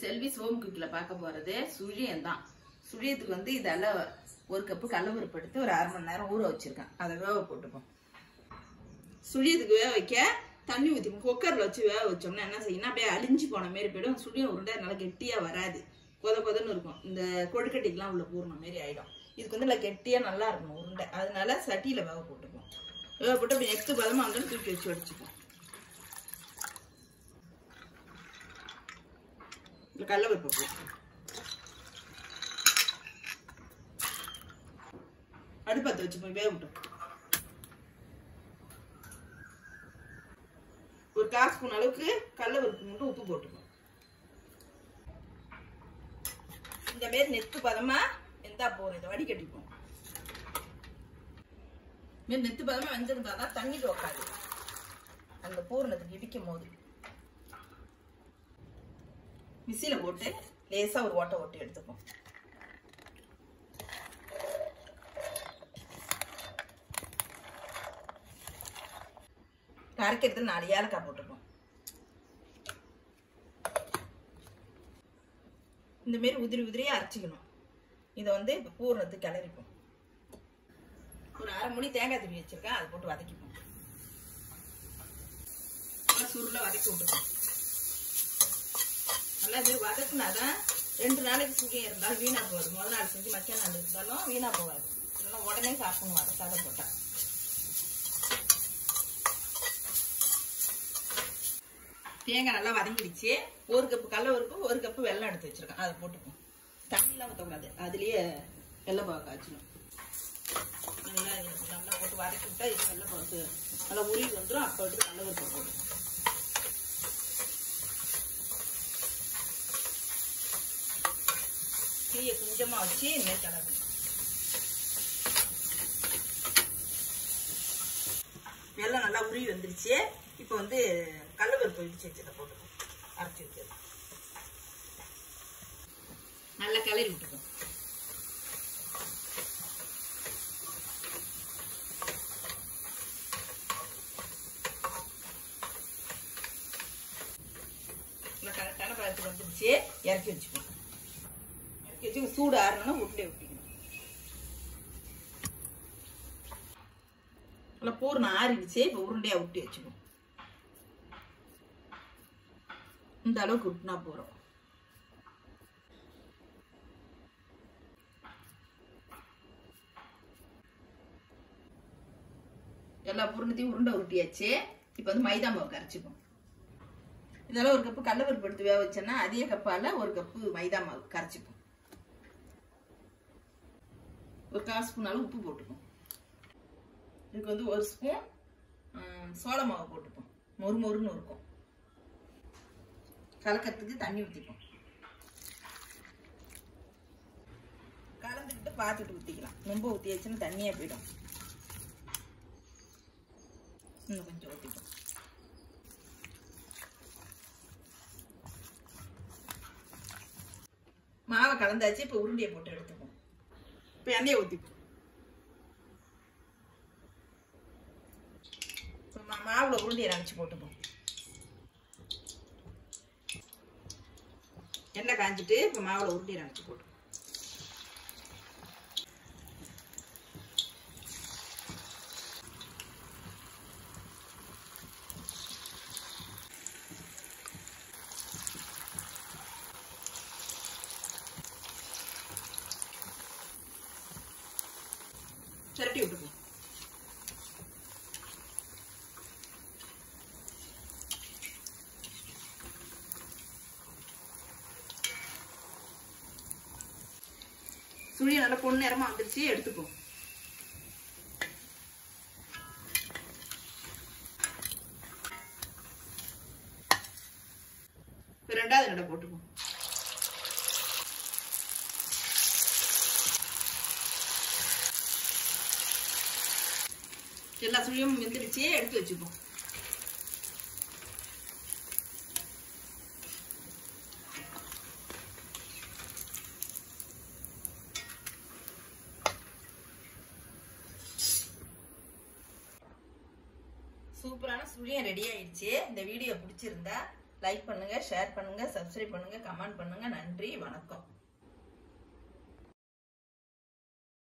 செல்வி சோம் குக்கில் பார்க்க போறது சுழியம் தான் சுழியத்துக்கு வந்து இதெல்லாம் ஒரு கப்பு கடலப்பருப்பு எடுத்து ஒரு அரை மணி நேரம் ஊற வச்சிருக்கேன் அதை வேக போட்டுப்போம் சுழியத்துக்கு வேக வைக்க தண்ணி ஊற்றி குக்கரில் வச்சு வேக வச்சோம்னா என்ன செய்யணும் அப்படியே அழிஞ்சு போன மாரி போயிடும் சுழியம் உருண்டை நல்லா கெட்டியாக வராது கொத கொதன்னு இருக்கும் இந்த கொழுக்கட்டைக்கெலாம் உள்ள பூர்ண மாரி ஆயிடும் இதுக்கு வந்து நல்லா கெட்டியாக நல்லா இருக்கணும் உருண்டை அதனால சட்டியில் வேக போட்டுப்போம் வேக போட்டு அப்படி நெக்ஸ்ட் பதமாக வந்து தூக்கி வச்சு வச்சுப்போம் இந்த கடலப்பருப்பு போட்டு அடுப்பத்தை வச்சு போய் வேக விட்டோம் ஒரு கால் ஸ்பூன் அளவுக்கு கடலப்பருப்பு மட்டும் உப்பு போட்டுக்கணும் இந்த மாரி நெத்து பதமா வெந்தா போறோம் இதை வடிகட்டிப்போம் மாரி நெத்து பதமா வெந்திருந்தா தான் தண்ணி தோக்காது அந்த பூரணத்துக்கு இடிக்கும் போது மிக்சியில போட்டு லேசா ஒரு ஓட்டை ஓட்டி எடுத்துப்போம் கரைக்கிறதுக்கு நாலு ஏலக்காய் போட்டுப்போம் இந்த மாரி உதிரி உதிரியா அரைச்சிக்கணும் இதை வந்து இப்போ பூரணத்துக்கு கிளறிப்போம் ஒரு அரை மணி தேங்காய் திருவி வச்சிருக்கேன் அதை போட்டு வதக்கிப்போம் சுருளை வதக்கி விட்டுருக்கோம் நல்லா இது வதக்குனாதான் ரெண்டு நாளைக்கு சுகம் இருந்தாலும் வீணா போகாது முதல் நாள் செஞ்சு மக்கிய நாள் இருந்தாலும் வீணா போகாது இல்லைன்னா உடனே சாப்பிடணும் வதக்காத போட்டா தேங்காய் நல்லா வதங்கிடுச்சு ஒரு கப்பு கடல பருப்பு ஒரு கப்பு வெல்லம் எடுத்து வச்சிருக்கேன் அதை போட்டுப்போம் தண்ணிலாம் ஊற்றக்கூடாது அதுலேயே வெள்ளை பாவை காய்ச்சணும் நல்லா நல்லா போட்டு வதக்கி விட்டா இது வெள்ளை பாவு நல்லா உருகி வந்துடும் அப்போ எடுத்து கடல பருப்பு போட்டுப்போம் தீயை கொஞ்சமாக வச்சு இனிமேல் கிளறணும் வெள்ளம் நல்லா உருவி வந்துருச்சு இப்போ வந்து கடலப்பருப்பு இடிச்சு வச்சதை போட்டுக்கணும் அரைச்சி வச்சது நல்லா கிளறி விட்டுக்கணும் கரெக்டான பழத்துக்கு வந்துருச்சு இறக்கி வச்சுக்கணும் இறக்கி வச்சு சூடு ஆறணும்னா உருண்டை விட்டிக்கணும் நல்லா பூர்ணம் ஆறிடுச்சு இப்போ உருண்டையா விட்டு வச்சுக்கணும் இந்த அளவுக்கு விட்டுனா போறோம் எல்லா பூர்ணத்தையும் உருண்டை உருட்டியாச்சு இப்போ வந்து மைதா மாவு கரைச்சிப்போம் இதெல்லாம் ஒரு கப்பு கடலப்பருப்பு எடுத்து வேக வச்சேன்னா அதே கப்பால ஒரு கப்பு மைதா மாவு கரைச்சிப்போம் ஒரு கால் ஸ்பூன் அளவு உப்பு போட்டுப்போம் இதுக்கு வந்து ஒரு ஸ்பூன் சோள மாவு போட்டுப்போம் மொறு மொறுன்னு இருக்கும் கலக்கிறதுக்கு தண்ணி ஊற்றிப்போம் கலந்துக்கிட்டு பார்த்துட்டு ஊற்றிக்கலாம் ரொம்ப ஊற்றியாச்சுன்னா தண்ணியாக போயிடும் இன்னும் கொஞ்சம் ஊற்றிப்போம் மாவை கலந்தாச்சு இப்போ உருண்டையை போட்டு எடுத்துப்போம் இப்போ எண்ணெயை ஊற்றிப்போம் இப்போ மா- மாவுல உருண்டையை நினச்சி போட்டுப்போம் எண்ணெய் காஞ்சிட்டு இப்போ மாவுல உருண்டையை நினச்சி போட்டு திரட்டி விட்டுப்போம் சுழியம் நல்லா பொண்ணு நேரமா வந்துருச்சு எடுத்துப்போம் இப்ப ரெண்டாவது நடை போட்டுப்போம் எல்லா சுழியமும் வெந்துருச்சு எடுத்து வச்சுப்போம் சூப்பரான சுழியம் ரெடி ஆயிடுச்சு இந்த வீடியோ பிடிச்சிருந்தா லைக் பண்ணுங்க ஷேர் பண்ணுங்க சப்ஸ்கிரைப் பண்ணுங்க கமெண்ட் பண்ணுங்க நன்றி வணக்கம்